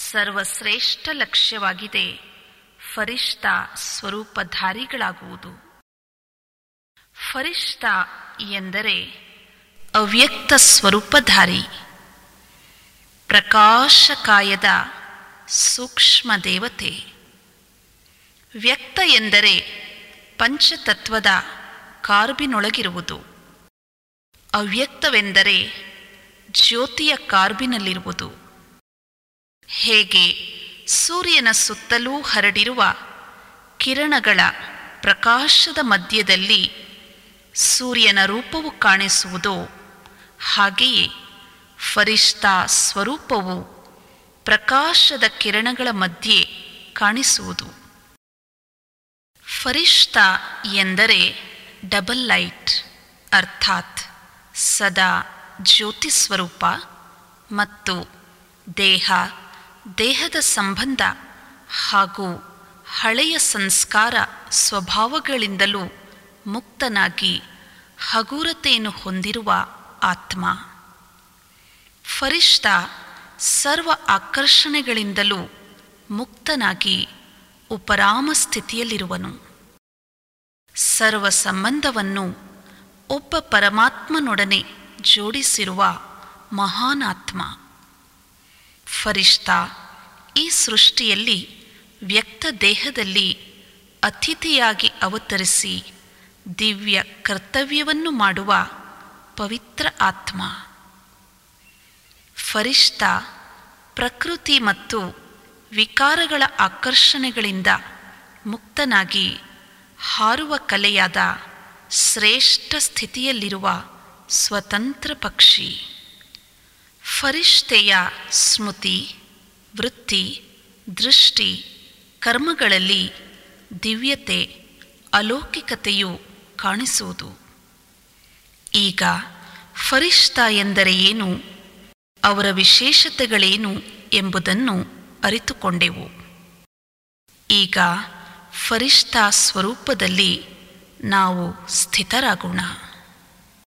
ಸರ್ವಶ್ರೇಷ್ಠ ಲಕ್ಷ್ಯವಾಗಿದೆ ಫರಿಷ್ಠ ಸ್ವರೂಪಧಾರಿಗಳಾಗುವುದು ಫರಿಷ್ಠ ಎಂದರೆ ಅವ್ಯಕ್ತ ಸ್ವರೂಪಧಾರಿ ಪ್ರಕಾಶಕಾಯದ ಸೂಕ್ಷ್ಮ ದೇವತೆ ವ್ಯಕ್ತ ಎಂದರೆ ಪಂಚತತ್ವದ ಕಾರ್ಬಿನೊಳಗಿರುವುದು ಅವ್ಯಕ್ತವೆಂದರೆ ಜ್ಯೋತಿಯ ಕಾರ್ಬಿನಲ್ಲಿರುವುದು ಹೇಗೆ ಸೂರ್ಯನ ಸುತ್ತಲೂ ಹರಡಿರುವ ಕಿರಣಗಳ ಪ್ರಕಾಶದ ಮಧ್ಯದಲ್ಲಿ ಸೂರ್ಯನ ರೂಪವು ಕಾಣಿಸುವುದೋ ಹಾಗೆಯೇ ಫರಿಷ್ಠ ಸ್ವರೂಪವು ಪ್ರಕಾಶದ ಕಿರಣಗಳ ಮಧ್ಯೆ ಕಾಣಿಸುವುದು ಫರಿಷ್ಠ ಎಂದರೆ ಡಬಲ್ ಲೈಟ್ ಅರ್ಥಾತ್ ಸದಾ ಜ್ಯೋತಿ ಸ್ವರೂಪ ಮತ್ತು ದೇಹ ದೇಹದ ಸಂಬಂಧ ಹಾಗೂ ಹಳೆಯ ಸಂಸ್ಕಾರ ಸ್ವಭಾವಗಳಿಂದಲೂ ಮುಕ್ತನಾಗಿ ಹಗುರತೆಯನ್ನು ಹೊಂದಿರುವ ಆತ್ಮ ಫರಿಷ್ಠ ಸರ್ವ ಆಕರ್ಷಣೆಗಳಿಂದಲೂ ಮುಕ್ತನಾಗಿ ಉಪರಾಮ ಸ್ಥಿತಿಯಲ್ಲಿರುವನು ಸರ್ವ ಸಂಬಂಧವನ್ನು ಒಬ್ಬ ಪರಮಾತ್ಮನೊಡನೆ ಜೋಡಿಸಿರುವ ಮಹಾನಾತ್ಮ ಫರಿಷ್ಠ ಈ ಸೃಷ್ಟಿಯಲ್ಲಿ ವ್ಯಕ್ತ ದೇಹದಲ್ಲಿ ಅತಿಥಿಯಾಗಿ ಅವತರಿಸಿ ದಿವ್ಯ ಕರ್ತವ್ಯವನ್ನು ಮಾಡುವ ಪವಿತ್ರ ಆತ್ಮ ಫರಿಷ್ಠ ಪ್ರಕೃತಿ ಮತ್ತು ವಿಕಾರಗಳ ಆಕರ್ಷಣೆಗಳಿಂದ ಮುಕ್ತನಾಗಿ ಹಾರುವ ಕಲೆಯಾದ ಶ್ರೇಷ್ಠ ಸ್ಥಿತಿಯಲ್ಲಿರುವ ಸ್ವತಂತ್ರ ಪಕ್ಷಿ ಫರಿಷ್ಠೆಯ ಸ್ಮೃತಿ ವೃತ್ತಿ ದೃಷ್ಟಿ ಕರ್ಮಗಳಲ್ಲಿ ದಿವ್ಯತೆ ಅಲೌಕಿಕತೆಯು ಕಾಣಿಸುವುದು ಈಗ ಫರಿಷ್ಠ ಎಂದರೆ ಏನು ಅವರ ವಿಶೇಷತೆಗಳೇನು ಎಂಬುದನ್ನು ಅರಿತುಕೊಂಡೆವು ಈಗ ಫರಿಷ್ಠ ಸ್ವರೂಪದಲ್ಲಿ ನಾವು ಸ್ಥಿತರಾಗೋಣ